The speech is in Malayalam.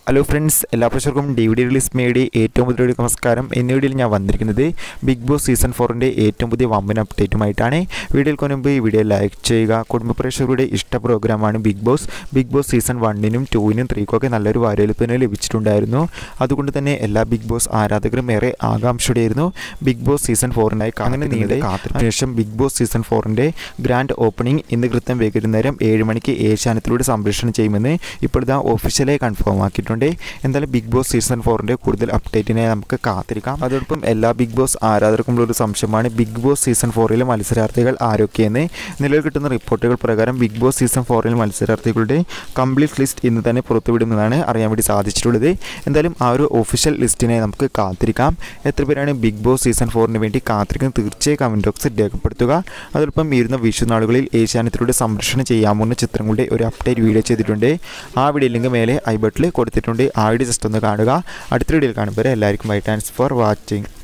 ഹലോ ഫ്രണ്ട്സ് എല്ലാ പ്രേക്ഷകർക്കും ഡി വി ഡി റിലീസ് മേടി ഏറ്റവും പുതിയ നമസ്കാരം എന്ന വീഡിയോയിൽ ഞാൻ വന്നിരിക്കുന്നത് ബിഗ് ബോസ് സീസൺ ഫോറിൻ്റെ ഏറ്റവും പുതിയ വമ്പൻ അപ്ഡേറ്റുമായിട്ടാണ് വീഡിയോയിൽ മുൻപ് ഈ വീഡിയോ ലൈക്ക് ചെയ്യുക കുടുംബ പ്രേക്ഷകരുടെ ഇഷ്ട പ്രോഗ്രാമാണ് Bigg Boss Bigg Boss season വണ്ണിനും ടൂവിനും ത്രീക്കും ഒക്കെ നല്ലൊരു വരവേൽപ്പിന് ലഭിച്ചിട്ടുണ്ടായിരുന്നു അതുകൊണ്ട് തന്നെ എല്ലാ ബിഗ് ബോസ് ആരാധകരും ഏറെ ആകാംക്ഷയോടെയായിരുന്നു ബിഗ് ബോസ് സീസൺ ഫോറിനായി അങ്ങനെ നീണ്ട കാത്തിരിപ്പിന് ശേഷം ബിഗ് ബോസ് സീസൺ ഫോറിൻ്റെ ഗ്രാൻഡ് ഓപ്പണിംഗ് ഇന്ന് കൃത്യം വൈകുന്നേരം ഏഴ് മണിക്ക് ഏഷ്യാനത്തിലൂടെ സംപ്രേഷണം ചെയ്യുമെന്ന് ഇപ്പോഴത്തെ ഒഫീഷ്യലായി കൺഫേം ആക്കിയിട്ടുണ്ട് എന്തായാലും ബിഗ് ബോസ് സീസൺ ഫോറിൻ്റെ കൂടുതൽ അപ്ഡേറ്റിനെ നമുക്ക് കാത്തിരിക്കാം അതോടൊപ്പം എല്ലാ ബിഗ് ബോസ് ആരാധകർക്കും ഒരു സംശയമാണ് ബിഗ് ബോസ് സീസൺ ഫോറിലെ മത്സരാർത്ഥികൾ ആരൊക്കെയെന്ന് നിലവിൽ കിട്ടുന്ന റിപ്പോർട്ടുകൾ പ്രകാരം ബിഗ് ബോസ് സീസൺ ഫോറിൽ മത്സരാർത്ഥികളുടെ കംപ്ലീറ്റ് ലിസ്റ്റ് ഇന്ന് തന്നെ പുറത്തുവിടുമെന്നാണ് അറിയാൻ വേണ്ടി സാധിച്ചിട്ടുള്ളത് എന്തായാലും ആ ഒരു ഒഫീഷ്യൽ ലിസ്റ്റിനെ നമുക്ക് കാത്തിരിക്കാം എത്ര പേരാണ് ബിഗ് ബോസ് സീസൺ ഫോറിന് വേണ്ടി കാത്തിരിക്കുന്നത് തീർച്ചയായും കമൻറ്റ് ബോക്സിൽ രേഖപ്പെടുത്തുക അതോടൊപ്പം വരുന്ന വിഷു നാളുകളിൽ ഏഷ്യാനെത്തിലൂടെ സംരക്ഷണം ചെയ്യാവുന്ന ചിത്രങ്ങളുടെ ഒരു അപ്ഡേറ്റ് വീഡിയോ ചെയ്തിട്ടുണ്ട് ആ വീഡിയോ ലിങ്ക് മേലെ ഐ ബട്ടിൽ കൊടുത്തിട്ടുണ്ട് ആ വീഡിയോ ജസ്റ്റ് ഒന്ന് കാണുക അടുത്ത വീഡിയോയിൽ കാണുമ്പോൾ എല്ലാവർക്കും ബൈ താങ്ക്സ് ഫോർ വാച്ചിങ്